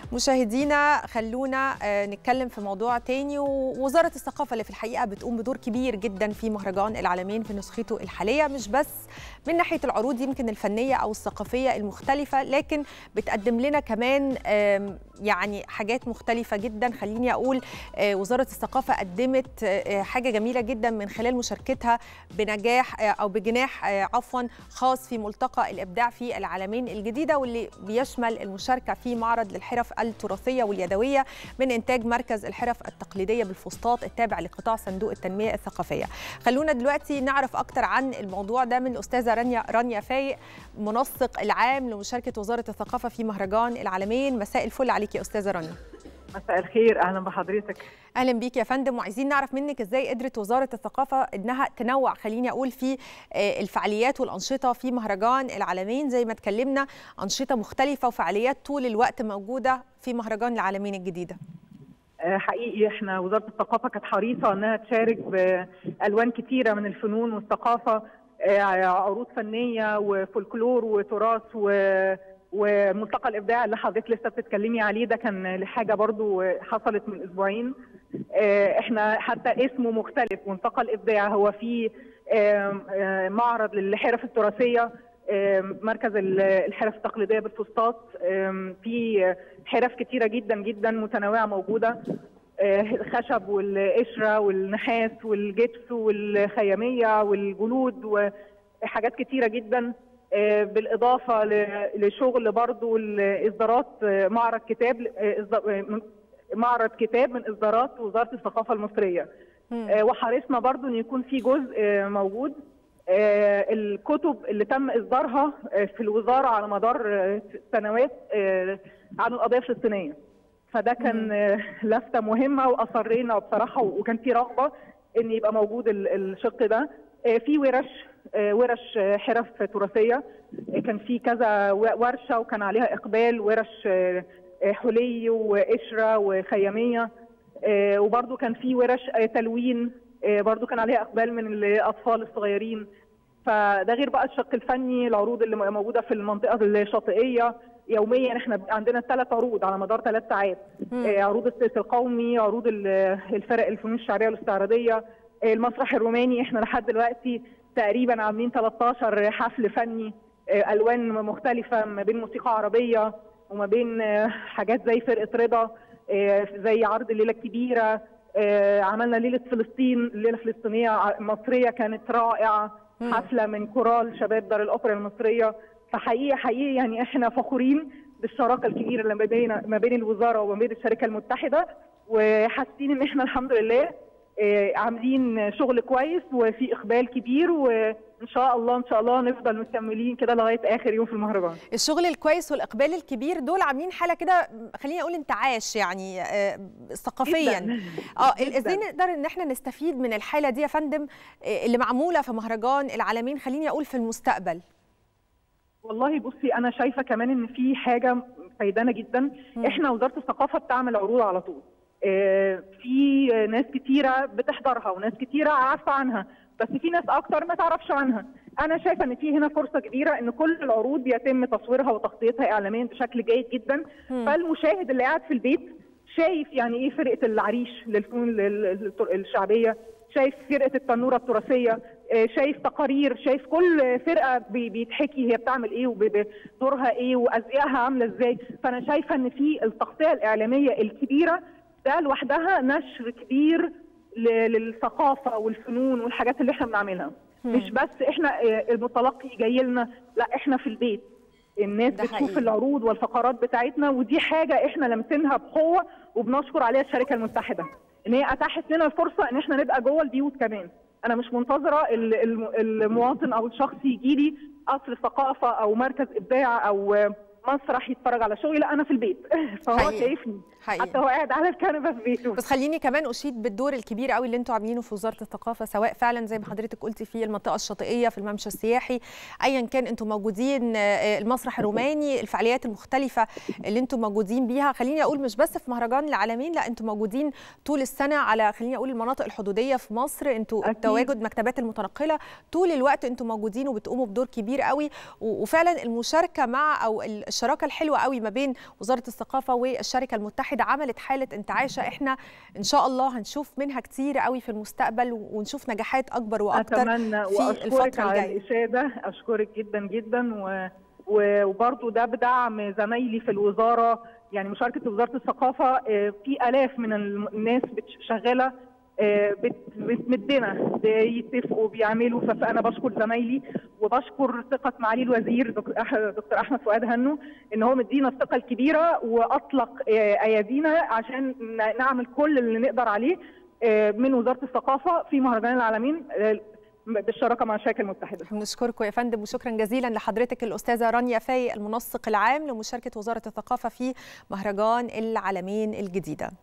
مشاهدينا خلونا نتكلم في موضوع تاني ووزارة الثقافة اللي في الحقيقة بتقوم بدور كبير جدا في مهرجان العالمين في نسخته الحالية مش بس من ناحية العروض يمكن الفنية أو الثقافية المختلفة لكن بتقدم لنا كمان يعني حاجات مختلفة جدا خليني أقول وزارة الثقافة قدمت حاجة جميلة جدا من خلال مشاركتها بنجاح أو بجناح عفوا خاص في ملتقى الإبداع في العالمين الجديدة واللي بيشمل المشاركة في معرض للحرف التراثية واليدوية من إنتاج مركز الحرف التقليدية بالفسطاط التابع لقطاع صندوق التنمية الثقافية خلونا دلوقتي نعرف أكتر عن الموضوع ده من الأستاذة رانيا رانيا فايق منسق العام لمشاركة وزارة الثقافة في مهرجان العالمين مساء الفل عليك يا أستاذة رانيا مساء الخير اهلا بحضرتك اهلا بيك يا فندم وعايزين نعرف منك ازاي قدرت وزاره الثقافه انها تنوع خليني اقول في الفعاليات والانشطه في مهرجان العالمين زي ما اتكلمنا انشطه مختلفه وفعاليات طول الوقت موجوده في مهرجان العالمين الجديده حقيقي احنا وزاره الثقافه كانت حريصه انها تشارك بالوان كثيره من الفنون والثقافه عروض فنيه وفولكلور وتراث و وملتقى الابداع اللي حضرتك لسه بتتكلمي عليه ده كان لحاجه برضو حصلت من اسبوعين احنا حتى اسمه مختلف ملتقى الابداع هو في معرض للحرف التراثيه مركز الحرف التقليديه بالفسطاط في حرف كتيره جدا جدا متنوعه موجوده الخشب والقشره والنحاس والجبس والخياميه والجلود وحاجات كتيره جدا بالاضافه لشغل برضو الاصدارات معرض كتاب معرض كتاب من اصدارات وزاره الثقافه المصريه وحرصنا برضو ان يكون في جزء موجود الكتب اللي تم اصدارها في الوزاره على مدار سنوات عن القضيه الفلسطينيه فده كان لفته مهمه واصرينا بصراحه وكان في رغبه ان يبقى موجود الشق ده في ورش ورش حرف تراثيه كان في كذا ورشه وكان عليها اقبال ورش حلي وقشره وخياميه وبرده كان في ورش تلوين برده كان عليها اقبال من الاطفال الصغيرين فده غير بقى الشق الفني العروض اللي موجوده في المنطقه الشاطئيه يوميا احنا عندنا ثلاث عروض على مدار ثلاث ساعات عروض السيس القومي عروض الفرق الفنون الشعريه والاستعراضيه المسرح الروماني احنا لحد دلوقتي تقريبا عاملين 13 حفل فني الوان مختلفه ما بين موسيقى عربيه وما بين حاجات زي فرقه رضا زي عرض الليله الكبيره عملنا ليله فلسطين الليله الفلسطينيه مصريه كانت رائعه حفله من كورال شباب دار الاوبرا المصريه فحقيقه حقيقي يعني احنا فخورين بالشراكه الكبيره اللي ما بين ما بين الوزاره وما بين الشركه المتحده وحاسين ان احنا الحمد لله عاملين شغل كويس وفي اقبال كبير وان شاء الله ان شاء الله نفضل مكملين كده لغايه اخر يوم في المهرجان. الشغل الكويس والاقبال الكبير دول عاملين حاله كده خليني اقول انتعاش يعني ثقافيا. اه ازاي نقدر ان احنا نستفيد من الحاله دي يا فندم اللي معموله في مهرجان العالمين خليني اقول في المستقبل. والله بصي انا شايفه كمان ان في حاجه فايدانا جدا م. احنا وزاره الثقافه بتعمل عروض على طول. في ناس كتيره بتحضرها وناس كتيره عارفه عنها بس في ناس اكتر ما تعرفش عنها انا شايفه ان في هنا فرصه كبيره ان كل العروض بيتم تصويرها وتغطيتها اعلاميا بشكل جيد جدا م. فالمشاهد اللي قاعد في البيت شايف يعني ايه فرقه العريش للفنون الشعبيه شايف فرقه التنوره التراثيه شايف تقارير شايف كل فرقه بيتحكي هي بتعمل ايه ودورها ايه وازيائها عامله ازاي فانا شايفه ان في التغطيه الاعلاميه الكبيره ده لوحدها نشر كبير للثقافه والفنون والحاجات اللي احنا بنعملها مش بس احنا المتلقي جاي لنا لا احنا في البيت الناس بتشوف حقيقي. العروض والفقرات بتاعتنا ودي حاجه احنا لمسينها بقوه وبنشكر عليها الشركه المتحده ان هي اتاحت لنا الفرصه ان احنا نبقى جوه البيوت كمان انا مش منتظره المواطن او الشخص يجي لي قصر ثقافه او مركز ابداع او مسرح يتفرج على شغلي لا انا في البيت فهو حقيقي. شايفني حقيقي. حتى هو قاعد على الكنبه في بيته بس خليني كمان اشيد بالدور الكبير قوي اللي انتوا عاملينه في وزاره الثقافه سواء فعلا زي ما حضرتك قلتي في المنطقه الشاطئيه في الممشى السياحي ايا كان انتوا موجودين آه، المسرح الروماني الفعاليات المختلفه اللي انتوا موجودين بيها خليني اقول مش بس في مهرجان العالمين لا انتوا موجودين طول السنه على خليني اقول المناطق الحدوديه في مصر انتوا أكيد. التواجد مكتبات المتنقله طول الوقت انتوا موجودين وبتقوموا بدور كبير قوي و- وفعلا المشاركه مع او الشراكه الحلوه قوي ما بين وزاره الثقافه والشركه المتحده عملت حاله انتعاشه احنا ان شاء الله هنشوف منها كتير قوي في المستقبل ونشوف نجاحات اكبر واكتر اتمنى في واشكرك الفتره على الجايه الاشاده اشكرك جدا جدا و... و- وبرضه ده بدعم زمايلي في الوزاره يعني مشاركه وزاره الثقافه آه، في الاف من الم- الناس بتش- شغاله آه، بت- بتمدنا بيتفقوا بيعملوا ف- فانا بشكر زمايلي وبشكر ثقه معالي الوزير دك- أح- دكتور احمد فؤاد هنو ان هو مدينا الثقه الكبيره واطلق آه، ايادينا عشان ن- نعمل كل اللي نقدر عليه آه، من وزاره الثقافه في مهرجان العالمين آه، بالشراكه مع الشركه المتحده بنشكركم يا فندم وشكرا جزيلا لحضرتك الاستاذه رانيا فاي المنسق العام لمشاركه وزاره الثقافه في مهرجان العالمين الجديده